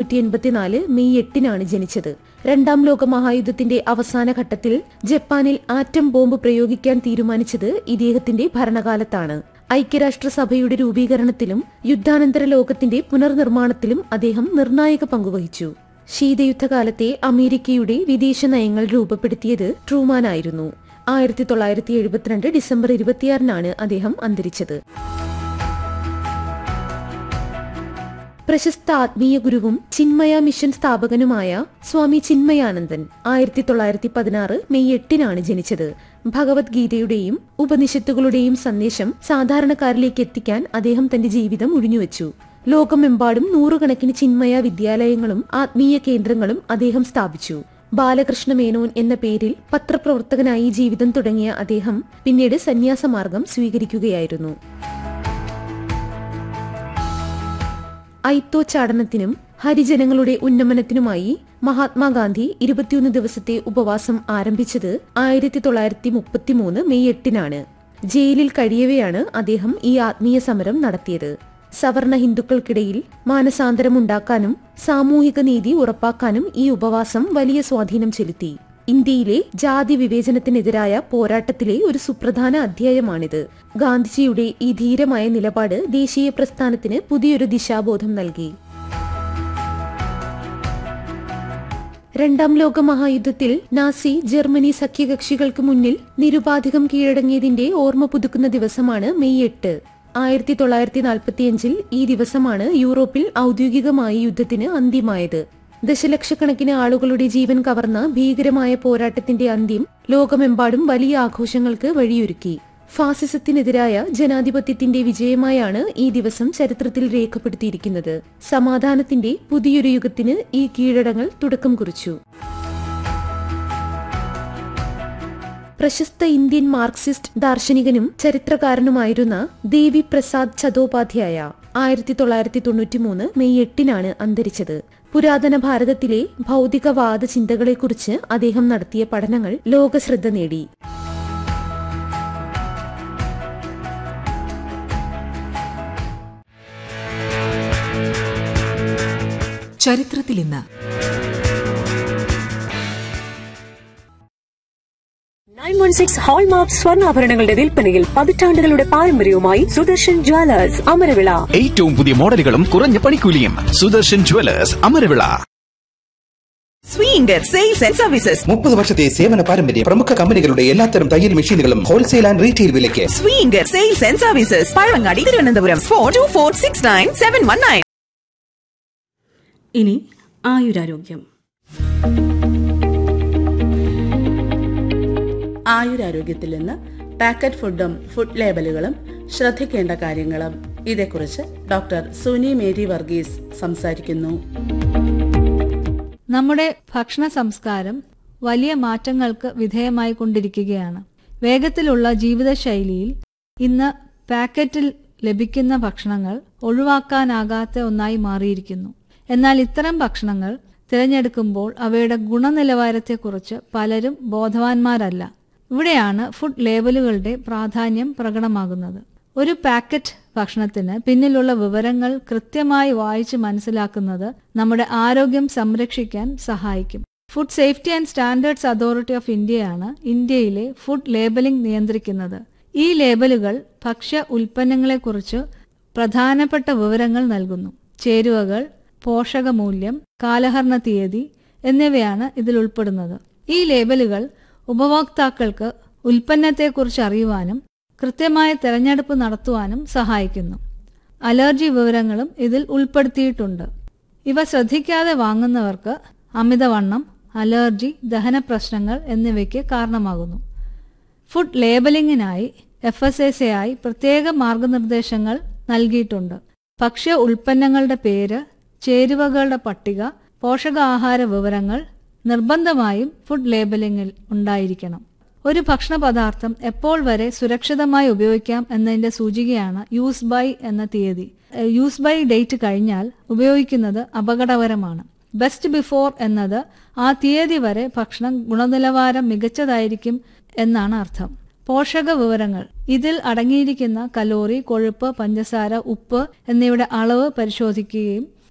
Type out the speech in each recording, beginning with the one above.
എണ്ണൂറ്റി എൺപത്തിനാല് മെയ് എട്ടിനാണ് ജനിച്ചത് രണ്ടാം ലോക മഹായുദ്ധത്തിന്റെ അവസാന ഘട്ടത്തിൽ ജപ്പാനിൽ ആറ്റം ബോംബ് പ്രയോഗിക്കാൻ തീരുമാനിച്ചത് ഇദ്ദേഹത്തിന്റെ ഭരണകാലത്താണ് ഐക്യരാഷ്ട്രസഭയുടെ രൂപീകരണത്തിലും യുദ്ധാനന്തര ലോകത്തിന്റെ പുനർനിർമ്മാണത്തിലും അദ്ദേഹം നിർണായക പങ്കുവഹിച്ചു ശീതയുദ്ധകാലത്തെ അമേരിക്കയുടെ വിദേശ നയങ്ങൾ രൂപപ്പെടുത്തിയത് ട്രൂമാനായിരുന്നു ആയിരത്തി തൊള്ളായിരത്തി എഴുപത്തിരണ്ട് ഡിസംബർ ഇരുപത്തിയാറിനാണ് അദ്ദേഹം അന്തരിച്ചത് പ്രശസ്ത ആത്മീയ ഗുരുവും ചിന്മയ മിഷൻ സ്ഥാപകനുമായ സ്വാമി ചിന്മയാനന്ദൻ ആയിരത്തി തൊള്ളായിരത്തി പതിനാറ് മെയ് എട്ടിനാണ് ജനിച്ചത് ഭഗവത്ഗീതയുടെയും ഉപനിഷത്തുകളുടെയും സന്ദേശം സാധാരണക്കാരിലേക്ക് എത്തിക്കാൻ അദ്ദേഹം തന്റെ ജീവിതം ഒഴിഞ്ഞുവെച്ചു ലോകമെമ്പാടും നൂറുകണക്കിന് ചിന്മയ വിദ്യാലയങ്ങളും ആത്മീയ കേന്ദ്രങ്ങളും അദ്ദേഹം സ്ഥാപിച്ചു ബാലകൃഷ്ണ മേനോൻ എന്ന പേരിൽ പത്രപ്രവർത്തകനായി ജീവിതം തുടങ്ങിയ അദ്ദേഹം പിന്നീട് സന്യാസമാർഗം സ്വീകരിക്കുകയായിരുന്നു ഐത്തോച്ചാടനത്തിനും ഹരിജനങ്ങളുടെ ഉന്നമനത്തിനുമായി മഹാത്മാഗാന്ധി ഇരുപത്തിയൊന്ന് ദിവസത്തെ ഉപവാസം ആരംഭിച്ചത് ആയിരത്തി തൊള്ളായിരത്തി മുപ്പത്തിമൂന്ന് മെയ് എട്ടിനാണ് ജയിലിൽ കഴിയവെയാണ് അദ്ദേഹം ഈ ആത്മീയ സമരം നടത്തിയത് സവർണ ഹിന്ദുക്കൾക്കിടയിൽ മാനസാന്തരമുണ്ടാക്കാനും സാമൂഹിക നീതി ഉറപ്പാക്കാനും ഈ ഉപവാസം വലിയ സ്വാധീനം ചെലുത്തി ഇന്ത്യയിലെ ജാതി വിവേചനത്തിനെതിരായ പോരാട്ടത്തിലെ ഒരു സുപ്രധാന അധ്യായമാണിത് ഗാന്ധിജിയുടെ ഈ ധീരമായ നിലപാട് ദേശീയ പ്രസ്ഥാനത്തിന് പുതിയൊരു ദിശാബോധം നൽകി രണ്ടാം ലോക മഹായുദ്ധത്തിൽ നാസി ജർമ്മനി സഖ്യകക്ഷികൾക്ക് മുന്നിൽ നിരുപാധികം കീഴടങ്ങിയതിന്റെ ഓർമ്മ പുതുക്കുന്ന ദിവസമാണ് മെയ് എട്ട് ആയിരത്തി തൊള്ളായിരത്തി നാൽപ്പത്തിയഞ്ചിൽ ഈ ദിവസമാണ് യൂറോപ്പിൽ ഔദ്യോഗികമായി യുദ്ധത്തിന് അന്ത്യമായത് ദശലക്ഷക്കണക്കിന് ആളുകളുടെ ജീവൻ കവർന്ന ഭീകരമായ പോരാട്ടത്തിന്റെ അന്ത്യം ലോകമെമ്പാടും വലിയ ആഘോഷങ്ങൾക്ക് വഴിയൊരുക്കി ഫാസിസത്തിനെതിരായ ജനാധിപത്യത്തിന്റെ വിജയമായാണ് ഈ ദിവസം ചരിത്രത്തിൽ രേഖപ്പെടുത്തിയിരിക്കുന്നത് സമാധാനത്തിന്റെ പുതിയൊരു യുഗത്തിന് ഈ കീഴടങ്ങൾ തുടക്കം കുറിച്ചു പ്രശസ്ത ഇന്ത്യൻ മാർക്സിസ്റ്റ് ദാർശനികനും ചരിത്രകാരനുമായിരുന്ന ദേവി പ്രസാദ് ചതോപാധ്യായ ആയിരത്തി തൊള്ളായിരത്തി തൊണ്ണൂറ്റിമൂന്ന് മെയ് എട്ടിനാണ് അന്തരിച്ചത് പുരാതന ഭാരതത്തിലെ ഭൗതികവാദ ചിന്തകളെക്കുറിച്ച് അദ്ദേഹം നടത്തിയ പഠനങ്ങൾ ലോകശ്രദ്ധ നേടി ചരിത്രത്തിൽ ഇന്ന് നയൻ വൺ സിക്സ് ഹോൾമാർക്ക് സ്വർണ്ണാഭരണങ്ങളുടെ വിൽപ്പനയിൽ പതിറ്റാണ്ടുകളുടെ പാരമ്പര്യവുമായി സുദർശൻ ജ്വല്ലേഴ്സ് അമരവിള ഏറ്റവും പുതിയ മോഡലുകളും കുറഞ്ഞ പണിക്കൂലിയും സുദർശൻ ജുവലേഴ്സ് അമരവിള സ്വീങ്കർ സെയിൽസ് ആൻഡ് സർവീസസ് മുപ്പത് വർഷത്തെ സേവന പാരമ്പര്യം പ്രമുഖ കമ്പനികളുടെ എല്ലാത്തരം തയ്യൽ മെഷീനുകളും ഹോൾസെയിൽ ആൻഡ് റീറ്റെയിൽ വിലയ്ക്ക് സ്വീങ്കർ sales and services Pazhavangadi Thiruvananthapuram four two four six nine seven one nine ഇനി ആയുരാരോഗ്യം ആയുരാരോഗ്യത്തിൽ നിന്ന് പാക്കറ്റ് ഫുഡും ഫുഡ് ലേബലുകളും ശ്രദ്ധിക്കേണ്ട കാര്യങ്ങളും ഇതേക്കുറിച്ച് ഡോക്ടർ സുനി മേരി വർഗീസ് സംസാരിക്കുന്നു നമ്മുടെ ഭക്ഷണ സംസ്കാരം വലിയ മാറ്റങ്ങൾക്ക് വിധേയമായി കൊണ്ടിരിക്കുകയാണ് വേഗത്തിലുള്ള ജീവിതശൈലിയിൽ ഇന്ന് പാക്കറ്റിൽ ലഭിക്കുന്ന ഭക്ഷണങ്ങൾ ഒഴിവാക്കാനാകാത്ത ഒന്നായി മാറിയിരിക്കുന്നു എന്നാൽ ഇത്തരം ഭക്ഷണങ്ങൾ തിരഞ്ഞെടുക്കുമ്പോൾ അവയുടെ ഗുണനിലവാരത്തെക്കുറിച്ച് പലരും ബോധവാന്മാരല്ല ഇവിടെയാണ് ഫുഡ് ലേബലുകളുടെ പ്രാധാന്യം പ്രകടമാകുന്നത് ഒരു പാക്കറ്റ് ഭക്ഷണത്തിന് പിന്നിലുള്ള വിവരങ്ങൾ കൃത്യമായി വായിച്ച് മനസ്സിലാക്കുന്നത് നമ്മുടെ ആരോഗ്യം സംരക്ഷിക്കാൻ സഹായിക്കും food safety and standards authority of ഇന്ത്യയാണ് ഇന്ത്യയിലെ ഫുഡ് ലേബലിംഗ് നിയന്ത്രിക്കുന്നത് ഈ ലേബലുകൾ ഭക്ഷ്യ ഉൽപ്പന്നങ്ങളെക്കുറിച്ച് പ്രധാനപ്പെട്ട വിവരങ്ങൾ നൽകുന്നു ചേരുവകൾ പോഷകമൂല്യം കാലഹരണ തീയതി എന്നിവയാണ് ഇതിൽ ഉൾപ്പെടുന്നത് ഈ ലേബലുകൾ ഉപഭോക്താക്കൾക്ക് ഉൽപ്പന്നത്തെക്കുറിച്ച് അറിയുവാനും കൃത്യമായ തെരഞ്ഞെടുപ്പ് നടത്തുവാനും സഹായിക്കുന്നു അലർജി വിവരങ്ങളും ഇതിൽ ഉൾപ്പെടുത്തിയിട്ടുണ്ട് ഇവ ശ്രദ്ധിക്കാതെ വാങ്ങുന്നവർക്ക് അമിതവണ്ണം അലർജി ദഹന പ്രശ്നങ്ങൾ എന്നിവയ്ക്ക് കാരണമാകുന്നു ഫുഡ് ലേബലിംഗിനായി എഫ് എസ് എസ് എ ആയി പ്രത്യേക മാർഗനിർദ്ദേശങ്ങൾ നൽകിയിട്ടുണ്ട് ഭക്ഷ്യ ഉൽപ്പന്നങ്ങളുടെ പേര് ചേരുവകളുടെ പട്ടിക പോഷകാഹാര വിവരങ്ങൾ നിർബന്ധമായും ഫുഡ് ലേബലിംഗിൽ ഉണ്ടായിരിക്കണം ഒരു ഭക്ഷണ പദാർത്ഥം എപ്പോൾ വരെ സുരക്ഷിതമായി ഉപയോഗിക്കാം എന്നതിന്റെ സൂചികയാണ് യൂസ് ബൈ എന്ന തീയതി യൂസ് ബൈ ഡേറ്റ് കഴിഞ്ഞാൽ ഉപയോഗിക്കുന്നത് അപകടകരമാണ് ബെസ്റ്റ് ബിഫോർ എന്നത് ആ തീയതി വരെ ഭക്ഷണം ഗുണനിലവാരം മികച്ചതായിരിക്കും എന്നാണ് അർത്ഥം പോഷക വിവരങ്ങൾ ഇതിൽ അടങ്ങിയിരിക്കുന്ന കലോറി കൊഴുപ്പ് പഞ്ചസാര ഉപ്പ് എന്നിവയുടെ അളവ് പരിശോധിക്കുകയും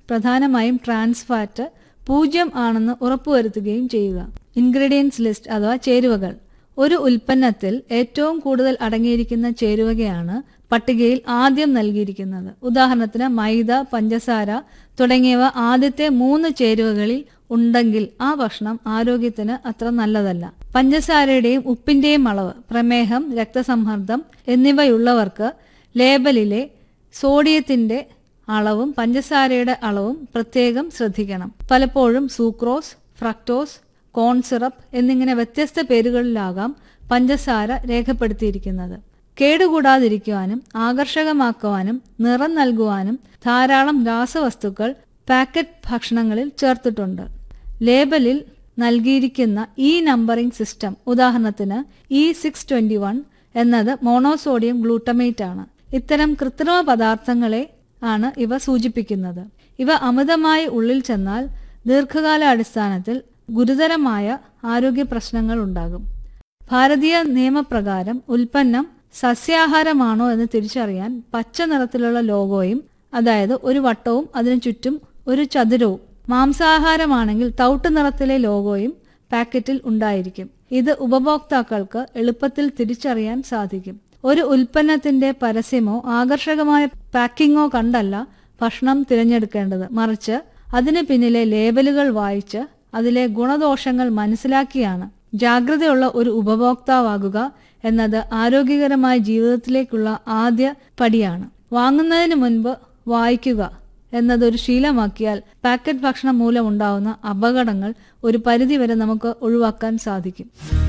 പ്രധാനമായും ട്രാൻസ് ഫാറ്റ് പൂജ്യം ആണെന്ന് ഉറപ്പുവരുത്തുകയും ചെയ്യുക ഇൻഗ്രീഡിയൻസ് ലിസ്റ്റ് അഥവാ ചേരുവകൾ ഒരു ഉൽപ്പന്നത്തിൽ ഏറ്റവും കൂടുതൽ അടങ്ങിയിരിക്കുന്ന ചേരുവകയാണ് പട്ടികയിൽ ആദ്യം നൽകിയിരിക്കുന്നത് ഉദാഹരണത്തിന് മൈദ പഞ്ചസാര തുടങ്ങിയവ ആദ്യത്തെ മൂന്ന് ചേരുവകളിൽ ഉണ്ടെങ്കിൽ ആ ഭക്ഷണം ആരോഗ്യത്തിന് അത്ര നല്ലതല്ല പഞ്ചസാരയുടെയും ഉപ്പിന്റെയും അളവ് പ്രമേഹം രക്തസമ്മർദ്ദം എന്നിവയുള്ളവർക്ക് ലേബലിലെ സോഡിയത്തിന്റെ അളവും പഞ്ചസാരയുടെ അളവും പ്രത്യേകം ശ്രദ്ധിക്കണം പലപ്പോഴും സൂക്രോസ് ഫ്രക്ടോസ് കോൺ സിറപ്പ് എന്നിങ്ങനെ വ്യത്യസ്ത പേരുകളിലാകാം പഞ്ചസാര രേഖപ്പെടുത്തിയിരിക്കുന്നത് കേടുകൂടാതിരിക്കുവാനും ആകർഷകമാക്കുവാനും നിറം നൽകുവാനും ധാരാളം രാസവസ്തുക്കൾ പാക്കറ്റ് ഭക്ഷണങ്ങളിൽ ചേർത്തിട്ടുണ്ട് ലേബലിൽ നൽകിയിരിക്കുന്ന ഈ നമ്പറിംഗ് സിസ്റ്റം ഉദാഹരണത്തിന് ഇ സിക്സ് ട്വന്റി വൺ എന്നത് മോണോസോഡിയം ഗ്ലൂട്ടമേറ്റ് ആണ് ഇത്തരം കൃത്രിമ പദാർത്ഥങ്ങളെ ആണ് ഇവ സൂചിപ്പിക്കുന്നത് ഇവ അമിതമായി ഉള്ളിൽ ചെന്നാൽ ദീർഘകാല അടിസ്ഥാനത്തിൽ ഗുരുതരമായ ആരോഗ്യ പ്രശ്നങ്ങൾ ഉണ്ടാകും ഭാരതീയ നിയമപ്രകാരം ഉൽപ്പന്നം സസ്യാഹാരമാണോ എന്ന് തിരിച്ചറിയാൻ പച്ച നിറത്തിലുള്ള ലോഗോയും അതായത് ഒരു വട്ടവും അതിനു ചുറ്റും ഒരു ചതുരവും മാംസാഹാരമാണെങ്കിൽ തൗട്ട് നിറത്തിലെ ലോഗോയും പാക്കറ്റിൽ ഉണ്ടായിരിക്കും ഇത് ഉപഭോക്താക്കൾക്ക് എളുപ്പത്തിൽ തിരിച്ചറിയാൻ സാധിക്കും ഒരു ഉൽപ്പന്നത്തിന്റെ പരസ്യമോ ആകർഷകമായ പാക്കിങ്ങോ കണ്ടല്ല ഭക്ഷണം തിരഞ്ഞെടുക്കേണ്ടത് മറിച്ച് അതിന് പിന്നിലെ ലേബലുകൾ വായിച്ച് അതിലെ ഗുണദോഷങ്ങൾ മനസ്സിലാക്കിയാണ് ജാഗ്രതയുള്ള ഒരു ഉപഭോക്താവാകുക എന്നത് ആരോഗ്യകരമായ ജീവിതത്തിലേക്കുള്ള ആദ്യ പടിയാണ് വാങ്ങുന്നതിന് മുൻപ് വായിക്കുക എന്നതൊരു ശീലമാക്കിയാൽ പാക്കറ്റ് ഭക്ഷണം മൂലമുണ്ടാവുന്ന അപകടങ്ങൾ ഒരു പരിധിവരെ നമുക്ക് ഒഴിവാക്കാൻ സാധിക്കും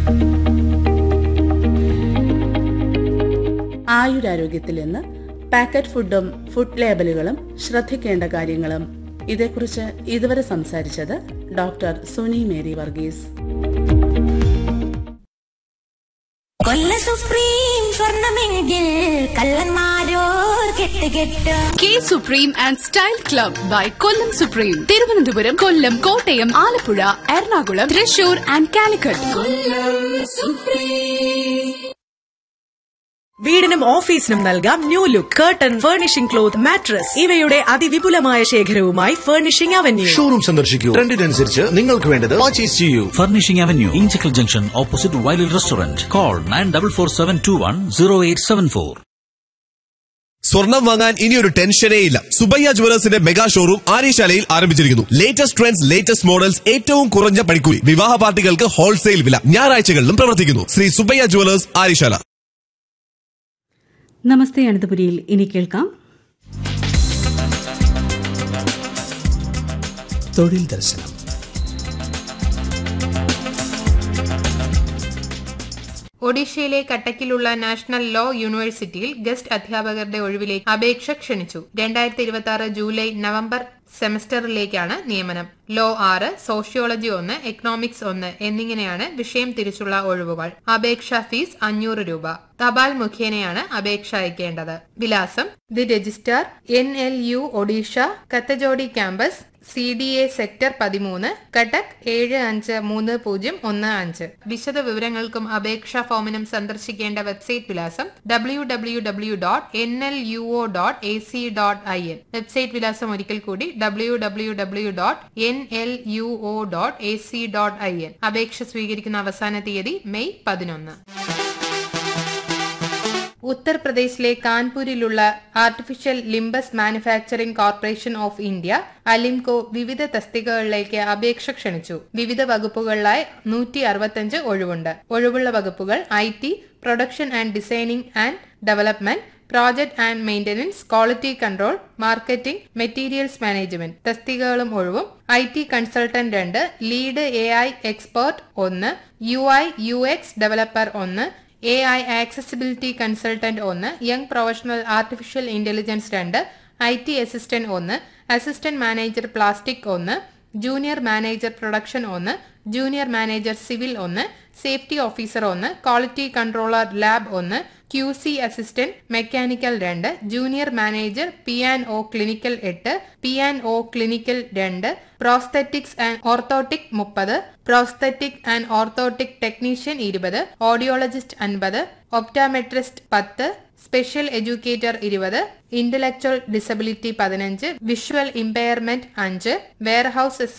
ആയുരാരോഗ്യത്തിൽ നിന്ന് പാക്കറ്റ് ഫുഡും ഫുഡ് ലേബലുകളും ശ്രദ്ധിക്കേണ്ട കാര്യങ്ങളും ഇതേക്കുറിച്ച് ഇതുവരെ സംസാരിച്ചത് ഡോക്ടർ സുനി മേരി വർഗീസ് കൊല്ല സുപ്രീം സ്വർണമെങ്കിൽ കള്ളന്മാരോർ കെട്ട് കെട്ട് K supreme and style club by Kollam supreme Thiruvananthapuram Kollam Kottayam Alappuzha Ernakulam Thrissur and Calicut വീടിനും ഓഫീസിനും നൽകാം new look curtain furnishing cloth mattress ഇവയുടെ അതിവിപുലമായ ശേഖരവുമായി ഫർണിഷിംഗ് അവന്യൂ ഷോറൂം സന്ദർശിക്കൂ ട്രെൻഡിനനുസരിച്ച് നിങ്ങൾക്ക് വേണ്ടത് പർച്ചേസ് ചെയ്യൂ Furnishing Avenue, Inchicle Junction, opposite Wiley Restaurant. Call 9447210874. സ്വർണം വാങ്ങാൻ ഇനിയൊരു ടെൻഷനേ ഇല്ല സുബയ്യ ജുവലേഴ്സിന്റെ മെഗാ ഷോറൂം ആര്യശാലയിൽ ആരംഭിച്ചിരിക്കുന്നു ലേറ്റസ്റ്റ് ട്രെൻഡ്സ് ലേറ്റസ്റ്റ് മോഡൽസ് ഏറ്റവും കുറഞ്ഞ പണിക്കൂലി വിവാഹ പാർട്ടികൾക്ക് ഹോൾസെയിൽ വില ഞായറാഴ്ചകളിലും പ്രവർത്തിക്കുന്നു ശ്രീ സുബയ്യ ജുവലേഴ്സ് ആര്യശാല നമസ്തേ അനന്തപുരിയിൽ ഇനി കേൾക്കാം തൊഴിൽ ദർശനം ഒഡീഷയിലെ കട്ടക്കിലുള്ള നാഷണൽ ലോ യൂണിവേഴ്സിറ്റിയിൽ ഗസ്റ്റ് അധ്യാപകരുടെ ഒഴിവിലേക്ക് അപേക്ഷ ക്ഷണിച്ചു രണ്ടായിരത്തി ഇരുപത്തി ആറ് ജൂലൈ നവംബർ സെമസ്റ്ററിലേക്കാണ് നിയമനം ലോ ആറ് സോഷ്യോളജി ഒന്ന് എക്കണോമിക്സ് ഒന്ന് എന്നിങ്ങനെയാണ് വിഷയം തിരിച്ചുള്ള ഒഴിവുകൾ അപേക്ഷാ ഫീസ് അഞ്ഞൂറ് രൂപ തപാൽ മുഖേനയാണ് അപേക്ഷ അയക്കേണ്ടത് വിലാസം the registrar N L U Odisha Kathajodi campus C D A sector പതിമൂന്ന് കട്ടക് ഏഴ് അഞ്ച് മൂന്ന് പൂജ്യം ഒന്ന് അഞ്ച് വിശദ വിവരങ്ങൾക്കും അപേക്ഷാ ഫോമിനും സന്ദർശിക്കേണ്ട വെബ്സൈറ്റ് വിലാസം W W W dot N L U O dot A C dot I N website വിലാസം ഒരിക്കൽ കൂടി W W W dot N L U O dot A C dot I N അപേക്ഷ സ്വീകരിക്കുന്ന അവസാന തീയതി മെയ് പതിനൊന്ന് ഉത്തർപ്രദേശിലെ കാൺപൂരിലുള്ള artificial limbs manufacturing corporation of India Alimco വിവിധ തസ്തികകളിലേക്ക് അപേക്ഷ ക്ഷണിച്ചു വിവിധ വകുപ്പുകളിലായി നൂറ്റി അറുപത്തഞ്ച് ഒഴിവുണ്ട് ഒഴിവുള്ള വകുപ്പുകൾ I T production and designing and development project and maintenance quality control marketing materials management തസ്തികകളും ഒഴിവും ഐ ടി കൺസൾട്ടന്റ് രണ്ട് ലീഡ് എ ഐ എക്സ്പേർട്ട് ഒന്ന് U I U X developer ഒന്ന് എ ഐ ആക്സസിബിലിറ്റി കൺസൾട്ടന്റ് ഒന്ന് young professional artificial intelligence രണ്ട് I T assistant ഒന്ന് assistant manager plastic ഒന്ന് junior manager production ഒന്ന് ജൂനിയർ മാനേജർ സിവിൽ ഒന്ന് safety officer ഒന്ന് quality controller lab ഒന്ന് ക്യു സി അസിസ്റ്റന്റ് മെക്കാനിക്കൽ രണ്ട് junior manager P and O clinical എട്ട് P and O clinical രണ്ട് prosthetics and orthotic മുപ്പത് prosthetic and orthotic technician ഇരുപത് audiologist അൻപത് ഒപ്റ്റാമെട്രിസ്റ്റ് പത്ത് സ്പെഷ്യൽ എഡ്യൂക്കേറ്റർ ഇരുപത് ഇന്റലക്ച്വൽ ഡിസബിലിറ്റി പതിനഞ്ച് വിഷ്വൽ ഇമ്പയർമെന്റ് അഞ്ച് വെയർഹൌസ്